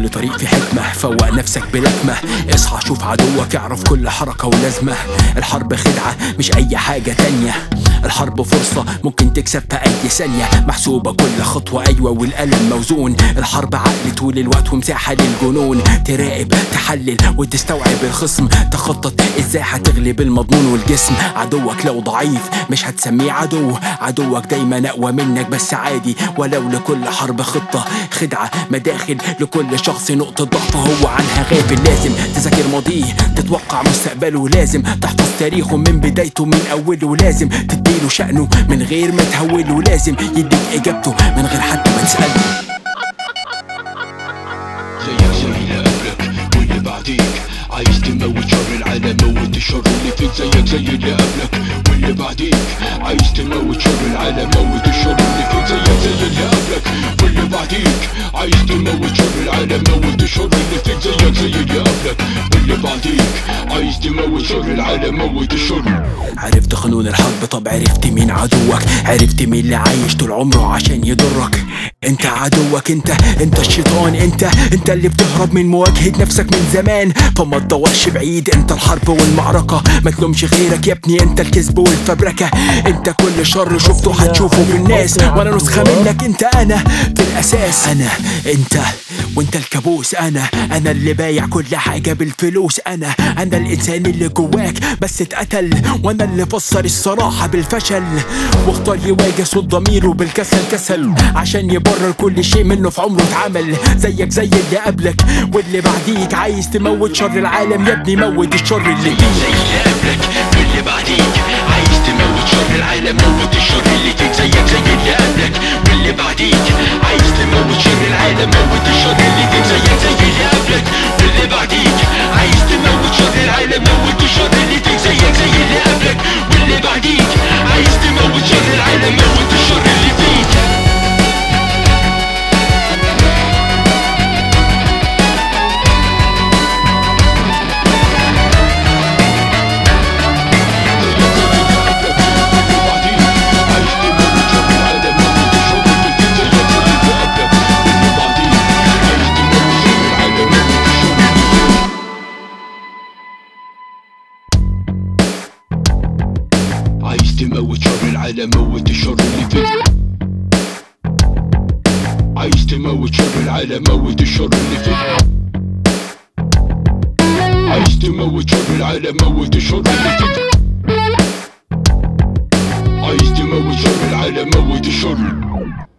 كل طريق في حكمة فوق نفسك بلكمة اصحى شوف عدوك اعرف كل حركة ولازمة الحرب خدعة مش أي حاجة تانية الحرب فرصة ممكن تكسب في أي ثانية محسوبة كل خطوة أيوة والقلم موزون الحرب عقل طول الوقت ومساحة للجنون تراقب تحلل وتستوعب الخصم تخطط ازاي هتغلب المضمون والجسم عدوك لو ضعيف مش هتسميه عدو عدوك دايما أقوى منك بس عادي ولو لكل حرب خطة خدعة مداخل لكل شخص نقطة ضعف هو عنها غافل لازم تذاكر ماضيه تتوقع مستقبله لازم تحفظ تاريخه من بدايته من أوله لازم تديله شأنه من غير ما تهوله لازم يديك إجابته من غير حتى ما تسأله زيك زي اللي قبلك واللي بعديك عايز تموت شر العالم موت الشر اللي فيك زيك زي اللي قبلك واللي بعديك عايز تموت شر العالم موت الشر اللي فيك زيك زي اللي قبلك واللي بعديك عايز تموت شر العالم موت الشر اللي فيك زيك زي اللي قبلك واللي بعديك عايز تموت شر العالم موت الشر عرفت قانون الحرب طب عرفت مين عدوك عرفت مين اللي عايش طول عمره عشان يضرك انت عدوك انت انت الشيطان انت انت اللي بتهرب من مواجهة نفسك من زمان فما تدورش بعيد انت الحرب والمعركة ما تلومش غيرك يا ابني انت الكذب والفبركة انت كل شر شفته هتشوفه في الناس وانا نسخة منك انت انا في الاساس انا انت وانت الكابوس انا انا اللي بايع كل حاجة بالفلوس انا انا الانسان اللي جواك بس اتقتل وانا اللي فسر الصراحة بالفشل واختار يواجه صوت ضميره بالكسل كسل عشان يبرر كل شيء منه في عمره اتعمل زيك زي اللي قبلك واللي بعديك عايز تموت شر العالم يا ابني موت الشر اللي فيك زي اللي قبلك واللي بعديك عايز تموت شر العالم موت الشر اللي فيك زيك زي اللي قبلك واللي بعديك عايز تموت شر العالم موت الشر اللي فيك زيك زي اللي قبلك واللي بعديك عايز تموت شر العالم موت الشر اللي فيك زيك زي اللي قبلك واللي بعديك عايز تموت شر العالم موت الشر اللي فيك عايز تموت شر العالم موت الشر اللي فيك عايز تموت شر العالم موت الشر اللي فيك عايز تموت شر العالم موت الشر اللي فيك عايز تموت شر العالم موت الشر